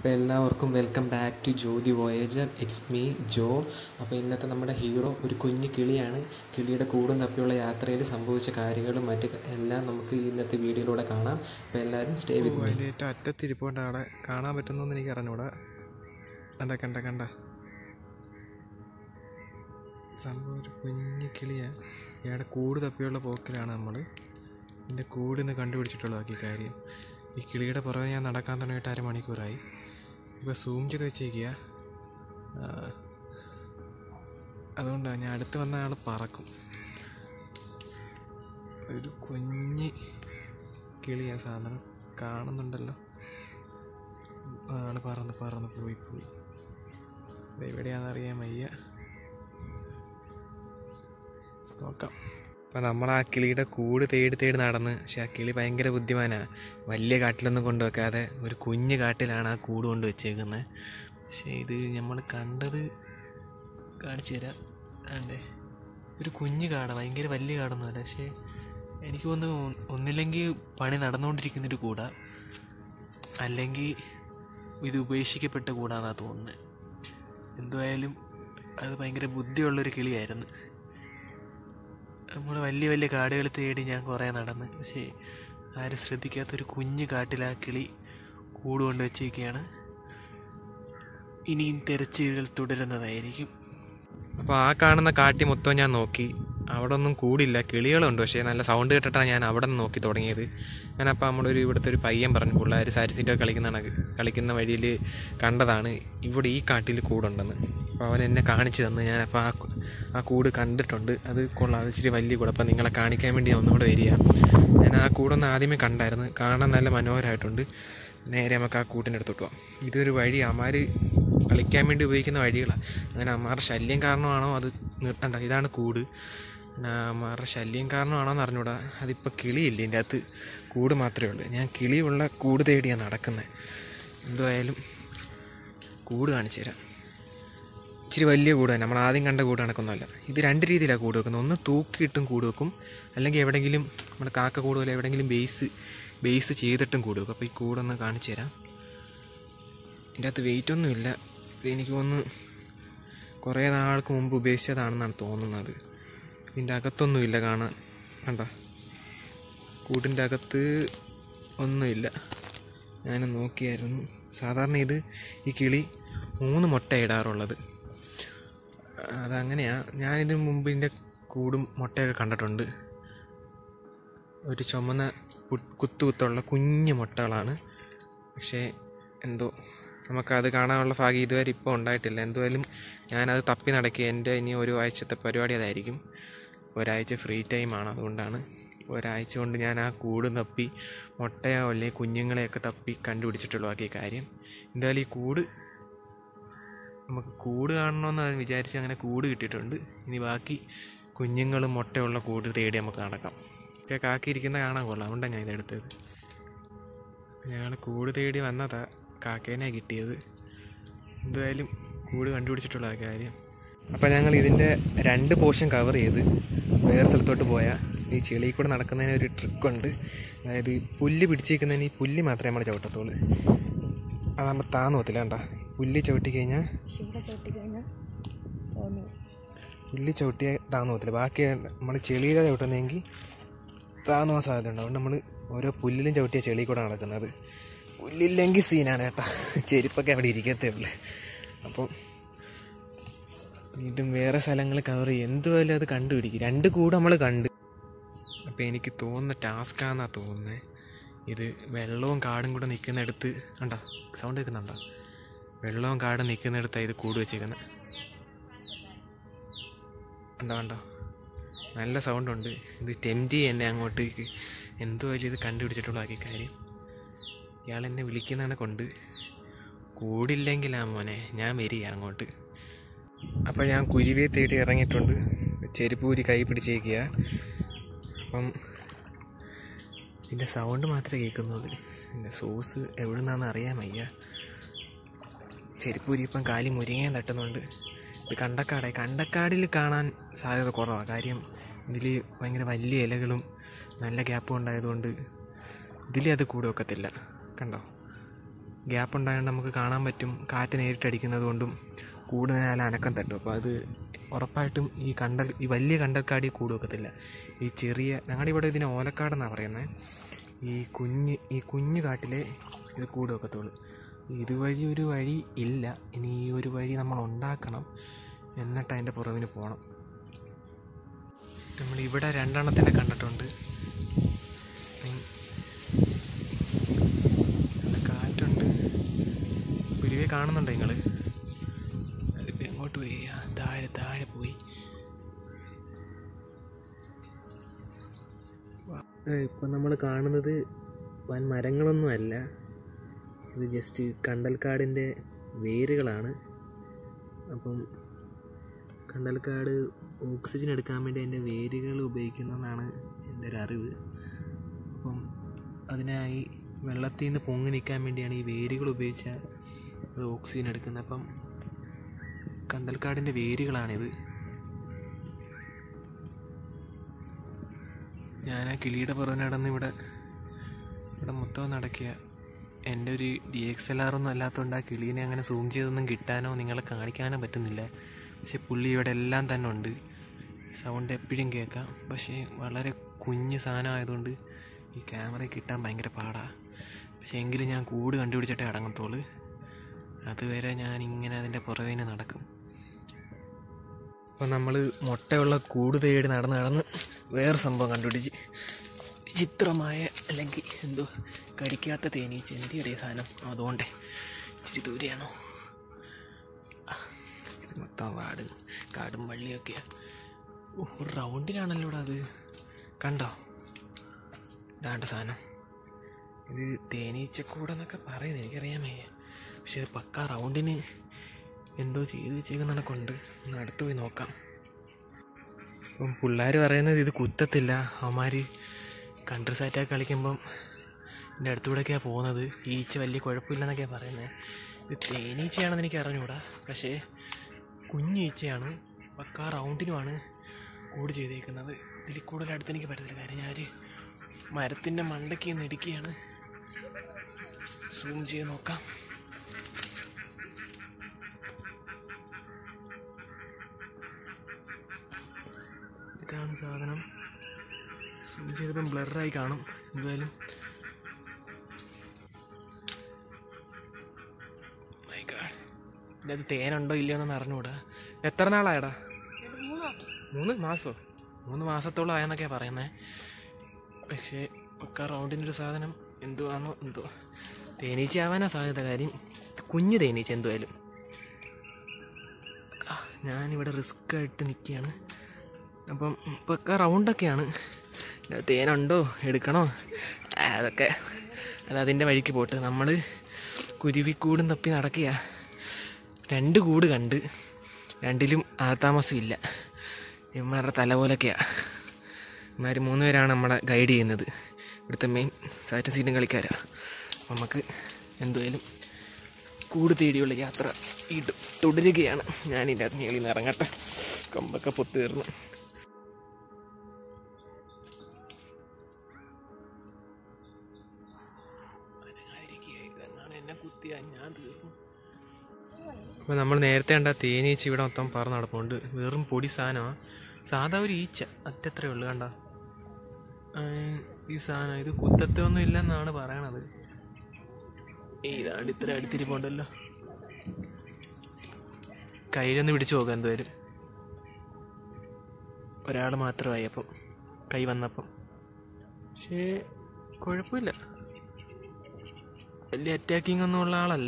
അപ്പോൾ എല്ലാവർക്കും welcome back to Jyothi voyager it's me Jo അപ്പോൾ ഇന്നത്തെ നമ്മുടെ ഹീറോ ഒരു കുഞ്ഞു കിളിയാണ് കിളിയുടെ കൂടും തപ്പിയുള്ള യാത്രയിൽ സംഭവിച്ച കാര്യങ്ങളും മറ്റ് എല്ലാം നമുക്ക് ഇന്നത്തെ വീഡിയോയിലൂടെ കാണാം അപ്പോൾ എല്ലാവരും സ്റ്റേ വിത്ത് മീ അതിൻ്റെ ഏറ്റവും അറ്റത്തിരിപ്പുണ്ട് അവിടെ കാണാൻ പറ്റുന്നോന്ന് എനിക്ക് അറിഞ്ഞൂടാ കണ്ട കണ്ട കണ്ട സംഭവം ഒരു കുഞ്ഞു കിളിയാ ഇയാളുടെ കൂട് തപ്പിയുള്ള പോക്കിലാണ് നമ്മൾ ഇതിൻ്റെ കൂട് ഇന്ന് കണ്ടുപിടിച്ചിട്ടുള്ളൂ ബാക്കി കാര്യം ഈ കിളിയുടെ പുറകെ ഞാൻ നടക്കാൻ തുടങ്ങിയിട്ട് അരമണിക്കൂറായി ഇപ്പോൾ സൂം ചെയ്ത് വെച്ചേക്കുക അതുകൊണ്ടാണ് ഞാൻ അടുത്ത് വന്ന ആൾ പറക്കും ഒരു കുഞ്ഞ് കിളിയാ സാധനം കാണുന്നുണ്ടല്ലോ ആണ് പറന്ന് പറന്ന് പോയി പോയി ഇത് എവിടെയാണെന്ന് അറിയാൻ വയ്യ നോക്കാം അപ്പം നമ്മൾ ആ കിളിയുടെ കൂട് തേടി തേടി നടന്ന് പക്ഷെ ആ കിളി ഭയങ്കര ബുദ്ധിമാനാണ് വലിയ കാട്ടിലൊന്നും കൊണ്ടുവെക്കാതെ ഒരു കുഞ്ഞു കാട്ടിലാണ് ആ കൂട് കൊണ്ട് വെച്ചേക്കുന്നത് പക്ഷേ ഇത് നമ്മൾ കണ്ടത് കാണിച്ചു തരാം അതെ ഒരു കുഞ്ഞു കാട ഭയങ്കര വലിയ കാടൊന്നുമല്ല പക്ഷേ എനിക്ക് തോന്നുന്നു ഒന്നില്ലെങ്കിൽ പണി നടന്നുകൊണ്ടിരിക്കുന്നൊരു കൂടാ അല്ലെങ്കിൽ ഇത് ഉപേക്ഷിക്കപ്പെട്ട കൂടാന്നാണ് തോന്നുന്നത് എന്തുവായാലും അത് ഭയങ്കര ബുദ്ധിയുള്ളൊരു കിളിയായിരുന്നു നമ്മൾ വലിയ വലിയ കാടുകൾ തേടി ഞാൻ കുറേ നടന്ന് പക്ഷേ ആരും ശ്രദ്ധിക്കാത്തൊരു കുഞ്ഞു കാട്ടിൽ ആ കിളി കൂട് കൊണ്ട് വെച്ചിരിക്കുകയാണ് ഇനിയും തെരച്ചിലുകൾ തുടരുന്നതായിരിക്കും അപ്പോൾ ആ കാണുന്ന കാട്ടി മൊത്തം ഞാൻ നോക്കി അവിടെ ഒന്നും കൂടില്ല കിളികളുണ്ട് പക്ഷേ നല്ല സൗണ്ട് കേട്ടിട്ടാണ് ഞാൻ അവിടെ നിന്ന് നോക്കി തുടങ്ങിയത് ഞാനപ്പോൾ നമ്മുടെ ഒരു ഇവിടുത്തെ ഒരു പയ്യൻ പറഞ്ഞു പിള്ളേർ സാരിസിറ്റൊക്കെ കളിക്കുന്ന കളിക്കുന്ന വഴിയിൽ കണ്ടതാണ് ഇവിടെ ഈ കാട്ടിൽ കൂടുണ്ടെന്ന് അപ്പോൾ അവൻ എന്നെ കാണിച്ചു തന്നു ഞാനപ്പോൾ ആ ആ കൂട് കണ്ടിട്ടുണ്ട് അത് കൊള്ളാം അത് ഇച്ചിരി വലിയ കൂട് അപ്പോൾ നിങ്ങളെ കാണിക്കാൻ വേണ്ടി ഞാൻ ഒന്നുകൂടെ വരിക ഞാൻ ആ കൂടൊന്ന് ആദ്യമേ കണ്ടായിരുന്നു കാണാൻ നല്ല മനോഹരമായിട്ടുണ്ട് നേരെ നമുക്ക് ആ കൂട്ടിൻ്റെ അടുത്തോട്ട് പോകാം ഇതൊരു വഴി അമാർ കളിക്കാൻ വേണ്ടി ഉപയോഗിക്കുന്ന വഴികളാണ് അങ്ങനെ അമ്മാരുടെ ശല്യം കാരണമാണോ അത് നിർത്തണ്ട ഇതാണ് കൂട് പിന്നെ അമ്മാരുടെ ശല്യം കാരണമാണോ എന്ന് അറിഞ്ഞൂടാ അതിപ്പോൾ കിളിയില്ല ഇതിൻ്റെ അകത്ത് കൂട് മാത്രമേ ഉള്ളൂ ഞാൻ കിളിയുള്ള കൂട് തേടിയാണ് നടക്കുന്നത് എന്തുമായാലും കൂട് കാണിച്ചു തരാം ഇച്ചിരി വലിയ കൂട് തന്നെ നമ്മൾ ആദ്യം കണ്ട കൂട് കണക്കൊന്നുമല്ല ഇത് രണ്ട് രീതിയിലാണ് കൂട് വെക്കുന്നത് ഒന്ന് തൂക്കിയിട്ടും കൂട് വെക്കും അല്ലെങ്കിൽ എവിടെയെങ്കിലും നമ്മുടെ കാക്ക കൂട് പോലെ എവിടെയെങ്കിലും ബേസ് ബേസ് ചെയ്തിട്ടും കൂട് വെക്കും അപ്പോൾ ഈ കൂടൊന്ന് കാണിച്ചു തരാം ഇതിൻ്റെ അകത്ത് വെയിറ്റ് ഒന്നുമില്ല ഇത് എനിക്ക് തോന്നുന്നു കുറേ നാൾക്ക് മുമ്പ് ഉപേക്ഷിച്ചതാണെന്നാണ് തോന്നുന്നത് ഇതിൻ്റെ അകത്തൊന്നുമില്ല കാണാൻ കണ്ട കൂടിൻ്റെ അകത്ത് ഒന്നുമില്ല ഞാൻ നോക്കിയായിരുന്നു സാധാരണ ഇത് ഈ കിളി മൂന്ന് മുട്ട ഇടാറുള്ളത് അതങ്ങനെയാ ഞാനിതിന് മുമ്പ് ഇതിൻ്റെ കൂടും മുട്ടയൊക്കെ കണ്ടിട്ടുണ്ട് ഒരു ചുമന്ന പു- കുത്തു കുത്തുള്ള കുഞ്ഞു മുട്ടകളാണ് പക്ഷേ എന്തോ നമുക്കത് കാണാനുള്ള ഭാഗ്യം ഇതുവരെ ഇപ്പോൾ ഉണ്ടായിട്ടില്ല എന്തായാലും ഞാനത് തപ്പി നടക്കി എൻ്റെ ഇനി ഒരു ആഴ്ചത്തെ പരിപാടി അതായിരിക്കും ഒരാഴ്ച ഫ്രീ ടൈമാണ് അതുകൊണ്ടാണ് ഒരാഴ്ച കൊണ്ട് ഞാൻ ആ കൂട് തപ്പി മുട്ടയോ അല്ലെങ്കിൽ കുഞ്ഞുങ്ങളെയൊക്കെ തപ്പി കണ്ടുപിടിച്ചിട്ടുള്ളൂ ബാക്കി കാര്യം എന്തായാലും ഈ കൂട് നമുക്ക് കൂട് കാണണമെന്ന് വിചാരിച്ച് അങ്ങനെ കൂട് കിട്ടിയിട്ടുണ്ട് ഇനി ബാക്കി കുഞ്ഞുങ്ങളും മുട്ടയുള്ള കൂട് തേടി നമുക്ക് നടക്കാം ഒക്കെ കാക്കിയിരിക്കുന്ന കാണാൻ കൊള്ളാം അതുകൊണ്ടാണ് ഞാൻ ഇതെടുത്തത് ഞങ്ങൾ കൂട് തേടി വന്നതാ കാക്കേനെ കിട്ടിയത് എന്തായാലും കൂട് കണ്ടുപിടിച്ചിട്ടുള്ള ആ കാര്യം അപ്പോൾ ഞങ്ങൾ ഇതിൻ്റെ രണ്ട് പോർഷൻ കവർ ചെയ്ത് വേറെ സ്ഥലത്തോട്ട് പോയാൽ ഈ ചെളിയിൽ കൂടെ നടക്കുന്നതിന് ഒരു ട്രിക്കുണ്ട് അതായത് ഈ പുല്ല് പിടിച്ചേക്കുന്നതിന് ഈ പുല്ല് മാത്രമേ നമ്മൾ ചവിട്ടത്തുള്ളൂ അത് നമ്മൾ താന്ന് പോകത്തില്ല കണ്ട പുല്ല് ചവിട്ടി കഴിഞ്ഞാൽ ശീല ചവിട്ടി കഴിഞ്ഞാൽ തോന്നുന്നു പുല്ല് ചവിട്ടിയാൽ താന്ന് പോകത്തില്ല ബാക്കി നമ്മൾ ചെളിയിലെ ചവിട്ടുന്നതെങ്കിൽ താന്ന് പോകാൻ സാധ്യത ഉണ്ട് അതുകൊണ്ട് നമ്മൾ ഓരോ പുല്ലിലും ചവിട്ടിയ ചെളി കൂടെ നടക്കുന്നത് പുല്ലില്ലെങ്കിൽ സീനാണ് കേട്ടാ ചെരുപ്പൊക്കെ അവിടെ ഇരിക്കത്തേ ഉള്ളു അപ്പം വീണ്ടും വേറെ സ്ഥലങ്ങൾ കവർ ചെയ്യും എന്തുമായാലും അത് കണ്ടുപിടിക്കും രണ്ട് കൂടെ നമ്മൾ കണ്ട് അപ്പം എനിക്ക് തോന്നുന്ന ടാസ്ക്കാന്നാ തോന്നുന്നത് ഇത് വെള്ളവും കാടും കൂടെ നിൽക്കുന്നിടത്ത് കണ്ടോ സൗണ്ട് കേൾക്കുന്നുണ്ടോ വെള്ളവും കാടും നിൽക്കുന്നിടത്താണ് ഇത് കൂട് വെച്ചേക്കുന്നത് കണ്ടോ കണ്ടോ നല്ല സൗണ്ടുണ്ട് ഇത് ടെംറ്റി എന്നെ അങ്ങോട്ടേക്ക് എന്തോ വലിയ ഇത് കണ്ടുപിടിച്ചിട്ടുള്ള ആക്കി കാര്യം ഇയാൾ എന്നെ വിളിക്കുന്നതാണ് കൊണ്ട് കൂടില്ലെങ്കിലാ മോനെ ഞാൻ വരിക അങ്ങോട്ട് അപ്പം ഞാൻ കുരുവിയെ തേടി ഇറങ്ങിയിട്ടുണ്ട് ചെരുപ്പൂരി കൈ പിടിച്ചേക്കുക അപ്പം ഇതിൻ്റെ സൗണ്ട് മാത്രമേ കേൾക്കുന്നുള്ളൂ ഇതിൻ്റെ സോസ് എവിടെ നിന്നാണെന്ന് അറിയാൻ വയ്യ ചെരുപ്പൂരി ഇപ്പം കാലി മുരിങ്ങയും തട്ടുന്നുണ്ട് ഇത് കണ്ടക്കാടായി കണ്ടക്കാടിൽ കാണാൻ സാധ്യത കുറവാണ് കാര്യം ഇതിൽ ഭയങ്കര വലിയ ഇലകളും നല്ല ഗ്യാപ്പും ഉണ്ടായതുകൊണ്ട് ഇതിലേ അത് കൂടെ വെക്കത്തില്ല കണ്ടോ ഗ്യാപ്പ് ഉണ്ടായതുകൊണ്ട് നമുക്ക് കാണാൻ പറ്റും കാറ്റ് നേരിട്ടടിക്കുന്നത് കൊണ്ടും കൂടുതൽ അനക്കം തട്ടും അപ്പോൾ അത് ഉറപ്പായിട്ടും ഈ കണ്ടൽ ഈ വലിയ കണ്ടൽക്കാടി കൂട് വെക്കത്തില്ല ഈ ചെറിയ ഞങ്ങളുടെ ഇവിടെ ഇതിനെ ഓലക്കാടെന്നാണ് പറയുന്നത് ഈ കുഞ്ഞ് ഈ കുഞ്ഞു കാട്ടിലെ ഇത് കൂട് വെക്കത്തുള്ളൂ ഇതുവഴി ഒരു വഴി ഇല്ല ഇനി ഈ ഒരു വഴി നമ്മൾ ഉണ്ടാക്കണം എന്നിട്ട് അതിൻ്റെ പുറവിന് പോകണം നമ്മൾ ഇവിടെ രണ്ടെണ്ണത്തിനെ കണ്ടിട്ടുണ്ട് ഉം. നല്ല കാറ്റുണ്ട് കുരുവെ കാണുന്നുണ്ടോ നിങ്ങൾ അതിപ്പോൾ എങ്ങോട്ട് പോയി ആ, താഴെ താഴെ പോയി ഇപ്പം നമ്മൾ കാണുന്നത് വൻ മരങ്ങളൊന്നും അല്ല ഇത് ജസ്റ്റ് കണ്ടൽക്കാടിൻ്റെ വേരുകളാണ് അപ്പം കണ്ടൽക്കാട് ഓക്സിജൻ എടുക്കാൻ വേണ്ടി അതിൻ്റെ വേരുകൾ ഉപയോഗിക്കുന്നതെന്നാണ് എൻ്റെ ഒരു അറിവ് അപ്പം അതിനായി വെള്ളത്തിൽ നിന്ന് പൊങ്ങി നിൽക്കാൻ വേണ്ടിയാണ് ഈ വേരുകൾ ഉപയോഗിച്ച അത് ഓക്സിജൻ എടുക്കുന്നത് അപ്പം കണ്ടൽക്കാടിൻ്റെ വേരുകളാണിത് ഞാൻ ആ കിളിയുടെ പുറകെ നടന്ന് ഇവിടെ ഇവിടെ മൊത്തം നടക്കുക എൻ്റെ ഒരു ഡി എക്സ് എൽ ആർ ഒന്നും അല്ലാത്തതുകൊണ്ട് ആ കിളീനെ അങ്ങനെ സൂം ചെയ്തൊന്നും കിട്ടാനോ നിങ്ങളെ കാണിക്കാനോ പറ്റുന്നില്ല പക്ഷെ പുള്ളി ഇവിടെ എല്ലാം തന്നെ ഉണ്ട് സൗണ്ട് എപ്പോഴും കേൾക്കാം പക്ഷേ വളരെ കുഞ്ഞ് സാധനം ആയതുകൊണ്ട് ഈ ക്യാമറ കിട്ടാൻ ഭയങ്കര പാടാണ് പക്ഷേ എങ്കിലും ഞാൻ കൂട് കണ്ടുപിടിച്ചിട്ടേ അടങ്ങത്തുള്ളൂ അതുവരെ ഞാൻ ഇങ്ങനെ അതിൻ്റെ പുറകെ നടക്കും അപ്പോൾ നമ്മൾ മുട്ടയുള്ള കൂട് തേടി നടന്ന് നടന്ന് വേറെ സംഭവം കണ്ടുപിടിച്ച് വിചിത്രമായ അല്ലെങ്കിൽ എന്തോ കടിക്കാത്ത തേനീച്ച എന്തിയുടെ സാധനം അതുകൊണ്ടേ ഇച്ചിരി ദൂരെയാണോ ആ, ഇത് മൊത്തം വാട് കാടും വള്ളിയൊക്കെയാണ് ഓ ഒരു റൗണ്ടിനാണല്ലോ ഇവിടെ അത് കണ്ടോ ഇതാണ്ട് സാധനം ഇത് തേനീച്ചക്കൂടെന്നൊക്കെ പറയുന്നത് എനിക്കറിയാൻ വയ്യ പക്ഷെ ഇത് പക്ക റൗണ്ടിന് എന്തോ ചെയ്ത് വെച്ചേക്കുന്ന കൊണ്ട് ഒന്ന് അടുത്ത് പോയി നോക്കാം ഇപ്പം പിള്ളേർ പറയുന്നത് ഇത് കുത്തത്തില്ല അവന്മാർ കൺട്രി സൈറ്റൊക്കെ കളിക്കുമ്പം എൻ്റെ അടുത്തൂടെയൊക്കെയാണ് പോകുന്നത് ഈച്ച വലിയ കുഴപ്പമില്ലെന്നൊക്കെയാണ് പറയുന്നത് ഇത് തേനീച്ചയാണെന്ന് എനിക്ക് അറിഞ്ഞുകൂടാ പക്ഷേ കുഞ്ഞ് ഈച്ചയാണ് പക്ക റൗണ്ടിനുമാണ് കൂട് ചെയ്തേക്കുന്നത് ഇതിൽ കൂടുതൽ അടുത്ത് എനിക്ക് പറ്റത്തില്ല കാര്യം ഞാൻ മരത്തിൻ്റെ മണ്ടയ്ക്ക് നിന്ന് ഇടിക്കുകയാണ് സൂം ചെയ്ത് നോക്കാം ഇതാണ് സാധനം സൂം ചെയ്തപ്പം ബ്ലറായി കാണും എന്തായാലും മൈ ഗാഡ് ഇതിൻ്റെ അത് തേനുണ്ടോ ഇല്ലയോ എന്നൊന്ന് അറിഞ്ഞുകൂടാ എത്ര നാളായടാ മൂന്ന് മാസമോ മൂന്ന് മാസത്തോളം ആയെന്നൊക്കെയാണ് പറയുന്നത് പക്ഷേ ഒക്കെ റൗണ്ടിൻ്റെ ഒരു സാധനം എന്തുവാണോ എന്തോ തേനീച്ച ആവാനാ സാധ്യത കാര്യം ഇത് കുഞ്ഞ് തേനീച്ച എന്തുവായാലും ആ, ഞാനിവിടെ റിസ്ക് ആയിട്ട് നിൽക്കുകയാണ് അപ്പം ഇപ്പൊക്കെ റൗണ്ടൊക്കെയാണ് ഇതിൻ്റെ തേനുണ്ടോ എടുക്കണോ ആ, അതൊക്കെ അത് അതിൻ്റെ വഴിക്ക് പോട്ട് നമ്മൾ കുരുവിക്കൂടും തപ്പി നടക്കുക രണ്ട് കൂട് കണ്ട് രണ്ടിലും ആൾതാമസം ഇല്ല ഇവന്മാരുടെ തല പോലൊക്കെയാണ് ഇവന്മാർ മൂന്ന് പേരാണ് നമ്മളെ ഗൈഡ് ചെയ്യുന്നത് ഇവിടുത്തെ മെയിൻ സാറ്റ് സീറ്റും കളിക്കാരാണ് നമുക്ക് എന്തുമായാലും കൂട് തേടിയുള്ള യാത്ര ഇട തുടരുകയാണ് ഞാനിൻ്റെ അത് മേളിൽ നിന്ന് ഇറങ്ങട്ടെ കൊമ്പൊക്കെ പൊത്ത് കയറുന്നു എന്നെ കുത്തിയാ ഞാൻ തീർന്നു അപ്പോൾ നമ്മൾ നേരത്തെ കണ്ട തേനീച്ച ഇവിടെ മൊത്തം പറന്ന് നടപ്പുണ്ട് വെറും പൊടി സാധനമാണ് സാധാ ഒരു ഈച്ച അറ്റത്രേ ഉള്ളു കണ്ട ഈ സാധനം ഇത് കുത്തത്തൊന്നും ഇല്ലെന്നാണ് പറയണത് ഇതാണ്ട് ഇത്ര അടുത്തിരിപ്പുണ്ടല്ലോ കയ്യിലൊന്ന് പിടിച്ചു നോക്കാം എന്തായാലും ഒരാൾ മാത്രമായി അപ്പം കൈ വന്നപ്പം പക്ഷേ കുഴപ്പമില്ല വലിയ അറ്റാക്കിംഗ് ഒന്നും ഉള്ള ആളല്ല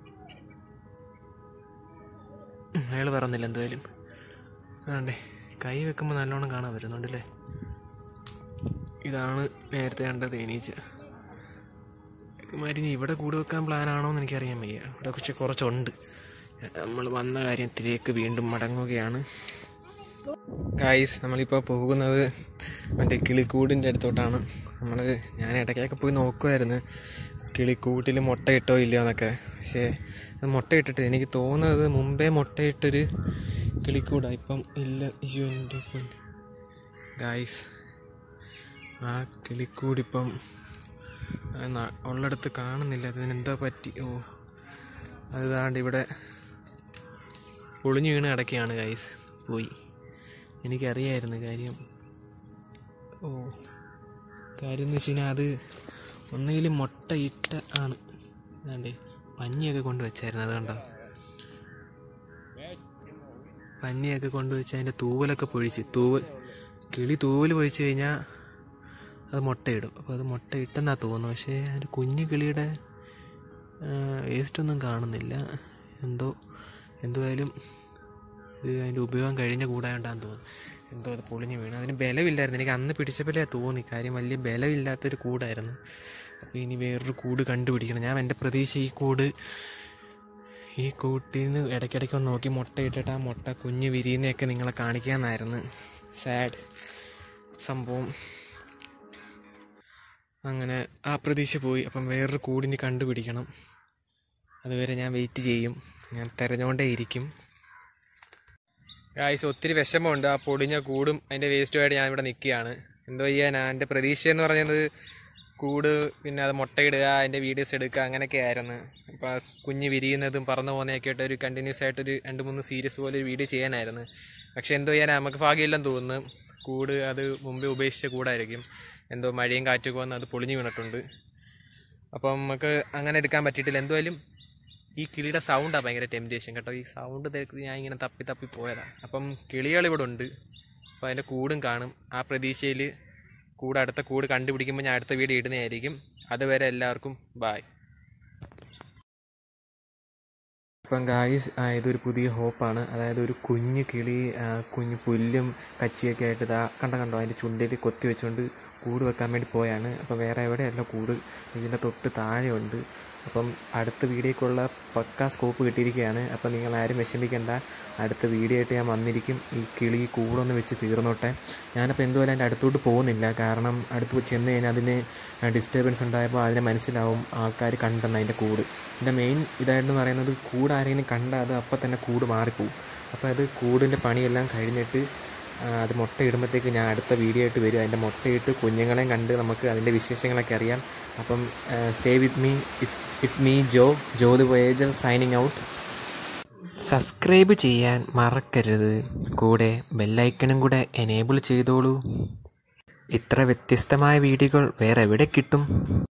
അയാൾ പറഞ്ഞില്ല എന്തായാലും ആണ്ടേ കൈ വെക്കുമ്പോൾ നല്ലോണം കാണാൻ വരുന്നുണ്ടല്ലേ ഇതാണ് നേരത്തെ കണ്ട തേനീച്ച ഇമാരി ഇവിടെ കൂട് വെക്കാൻ പ്ലാനാണോ എന്ന് എനിക്കറിയാൻ വയ്യ ഇവിടെ പക്ഷെ കുറച്ചുണ്ട് നമ്മൾ വന്ന കാര്യത്തിലേക്ക് വീണ്ടും മടങ്ങുകയാണ് ഗായ്സ് നമ്മളിപ്പോൾ പോകുന്നത് മറ്റേ കിളിക്കൂടിൻ്റെ അടുത്തോട്ടാണ് നമ്മൾ ഞാൻ ഇടയ്ക്കൊക്കെ പോയി നോക്കുമായിരുന്നു കിളിക്കൂട്ടിൽ മുട്ട ഇട്ടോ ഇല്ലയോ എന്നൊക്കെ പക്ഷേ അത് മുട്ട ഇട്ടിട്ട് എനിക്ക് തോന്നുന്നത് മുമ്പേ മുട്ടയിട്ടൊരു കിളിക്കൂടാ ഇപ്പം ഇല്ല അയ്യോ എൻ്റെ ഗായ്സ് ആ കിളിക്കൂടിപ്പം അത് ന- ഉള്ളിടത്ത് കാണുന്നില്ല അതിനെന്താ പറ്റി ഓ അത് ദാണ്ട് ഇവിടെ പൊളിഞ്ഞു വീണ് കിടക്കുകയാണ് ഗൈസ് പോയി എനിക്കറിയായിരുന്നു കാര്യം ഓ കാര്യം എന്ന് വെച്ച് കഴിഞ്ഞാൽ അത് ഒന്നുകിൽ മുട്ട ഇട്ട ആണ് അതാണ്ടേ പഞ്ഞിയൊക്കെ കൊണ്ട് വെച്ചായിരുന്നു അത് കണ്ടോ പഞ്ഞിയൊക്കെ കൊണ്ട് വെച്ച് അതിൻ്റെ തൂവലൊക്കെ പൊഴിച്ച് തൂവൽ കിളി തൂവൽ പൊഴിച്ച് കഴിഞ്ഞാൽ അത് മുട്ടയിടും അപ്പോൾ അത് മുട്ട ഇട്ടെന്നാ തോന്നുന്നു പക്ഷേ അതിൻ്റെ കുഞ്ഞു കിളിയുടെ വേസ്റ്റൊന്നും കാണുന്നില്ല എന്തോ എന്തായാലും ഇത് അതിൻ്റെ ഉപയോഗം കഴിഞ്ഞ കൂടായോണ്ടാന്ന് തോന്നുന്നു എന്തോ അത് പൊളിഞ്ഞ് വീണു അതിന് ബലമില്ലായിരുന്നു എനിക്ക് അന്ന് പിടിച്ചപ്പോഴേ തോന്നി കാര്യം വലിയ ബലമില്ലാത്തൊരു കൂടായിരുന്നു അപ്പോൾ ഇനി വേറൊരു കൂട് കണ്ടുപിടിക്കണം ഞാൻ എൻ്റെ പ്രതീക്ഷ ഈ കൂട് ഈ കൂട്ടിൽ നിന്ന് ഇടയ്ക്കിടയ്ക്ക് ഒന്ന് നോക്കി മുട്ട ഇട്ടിട്ട് ആ മുട്ട കുഞ്ഞ് വിരിയുന്നതൊക്കെ നിങ്ങളെ കാണിക്കാമെന്നായിരുന്നു സാഡ് സംഭവം അങ്ങനെ ആ പ്രതീക്ഷ പോയി അപ്പം വേറൊരു കൂടിന് കണ്ടുപിടിക്കണം അതുവരെ ഞാൻ വെയിറ്റ് ചെയ്യും ഞാൻ തിരഞ്ഞുകൊണ്ടേ ഇരിക്കും ഗായ്സ് ഒത്തിരി വിഷമമുണ്ട് ആ പൊടിഞ്ഞ കൂടും അതിൻ്റെ വേസ്റ്റുമായിട്ട് ഞാൻ ഇവിടെ നിൽക്കുകയാണ് എന്തോ ചെയ്യാനാ എൻ്റെ പ്രതീക്ഷ എന്ന് പറയുന്നത് കൂട് പിന്നെ അത് മുട്ടയിടുക അതിൻ്റെ വീഡിയോസ് എടുക്കുക അങ്ങനെയൊക്കെ ആയിരുന്നു അപ്പോൾ ആ കുഞ്ഞ് വിരിയുന്നതും പറന്നു പോകുന്നതൊക്കെ ആയിട്ട് ഒരു കണ്ടിന്യൂസ് ആയിട്ടൊരു രണ്ട് മൂന്ന് സീരീസ് പോലെ ഒരു വീഡിയോ ചെയ്യാനായിരുന്നു പക്ഷെ എന്തോ ചെയ്യാനാ നമുക്ക് ഭാഗ്യമില്ലെന്ന് തോന്നുന്നു കൂട് അത് മുമ്പേ ഉപേക്ഷിച്ച കൂടായിരിക്കും എന്തോ മഴയും കാറ്റൊക്കെ വന്ന് അത് പൊളിഞ്ഞു വീണിട്ടുണ്ട് അപ്പം നമുക്ക് അങ്ങനെ എടുക്കാൻ പറ്റിയിട്ടില്ല എന്തായാലും ഈ കിളിയുടെ സൗണ്ടാണ് ഭയങ്കര ടെംപ്റ്റേഷൻ കേട്ടോ ഈ സൗണ്ട് തിരക്കി ഞാൻ ഇങ്ങനെ തപ്പി തപ്പി പോയതാണ് അപ്പം കിളികൾ ഇവിടെ ഉണ്ട് അപ്പോൾ അതിൻ്റെ കൂടും കാണും ആ പ്രതീക്ഷയിൽ കൂട് അടുത്ത കൂട് കണ്ടുപിടിക്കുമ്പോൾ ഞാൻ അടുത്ത വീഡിയോ ഇടുന്നതായിരിക്കും അതുവരെ എല്ലാവർക്കും ബായ് ഇപ്പം ഗായ്സ് ഇതൊരു പുതിയ ഹോപ്പാണ് അതായത് ഒരു കുഞ്ഞു കിളി ആ, കുഞ്ഞു പുല്ലും കച്ചിയൊക്കെ ആയിട്ട് ഇതാ കണ്ട കണ്ടോ അതിൻ്റെ ചുണ്ടിൽ കൊത്തി വെച്ചുകൊണ്ട് കൂട് വെക്കാൻ വേണ്ടി പോയാണ് അപ്പം വേറെ എവിടെയല്ല കൂട് ഇതിൻ്റെ തൊട്ട് താഴെയുണ്ട് അപ്പം അടുത്ത വീഡിയോക്കുള്ള പക്കാ സ്കോപ്പ് കിട്ടിയിരിക്കുകയാണ് അപ്പം നിങ്ങൾ ആരും വിഷമിക്കേണ്ട അടുത്ത വീഡിയോ ആയിട്ട് ഞാൻ വന്നിരിക്കും ഈ കിളി കൂടൊന്ന് വെച്ച് തീർന്നോട്ടെ ഞാനപ്പോൾ എന്തുപോലെ അതിൻ്റെ അടുത്തോട്ട് പോകുന്നില്ല കാരണം അടുത്ത് ചെന്ന് കഴിഞ്ഞാൽ അതിന് ഡിസ്റ്റർബൻസ് ഉണ്ടായപ്പോൾ അതിനെ മനസ്സിലാവും ആൾക്കാർ കണ്ടെന്ന് അതിൻ്റെ കൂട് ഇതിൻ്റെ മെയിൻ ഇതായിട്ടെന്ന് പറയുന്നത് കൂട് ആരെങ്കിലും കണ്ടാൽ അത് അപ്പം തന്നെ കൂട് മാറിപ്പോവും അപ്പോൾ അത് കൂടിൻ്റെ പണിയെല്ലാം കഴിഞ്ഞിട്ട് ആ, അത് മുട്ട ഇടുമ്പോഴത്തേക്ക് ഞാൻ അടുത്ത വീഡിയോ ആയിട്ട് വരും അതിൻ്റെ മുട്ടയിട്ട് കുഞ്ഞുങ്ങളെയും കണ്ട് നമുക്ക് അതിൻ്റെ വിശേഷങ്ങളൊക്കെ അറിയാം അപ്പം stay with me it's it's me Jo Jo the voyager signing out subscribe ചെയ്യാൻ മറക്കരുത് കൂടെ ബെല്ലൈക്കണും കൂടെ എനേബിൾ ചെയ്തോളൂ ഇത്ര വ്യത്യസ്തമായ വീഡിയോകൾ വേറെ എവിടെ കിട്ടും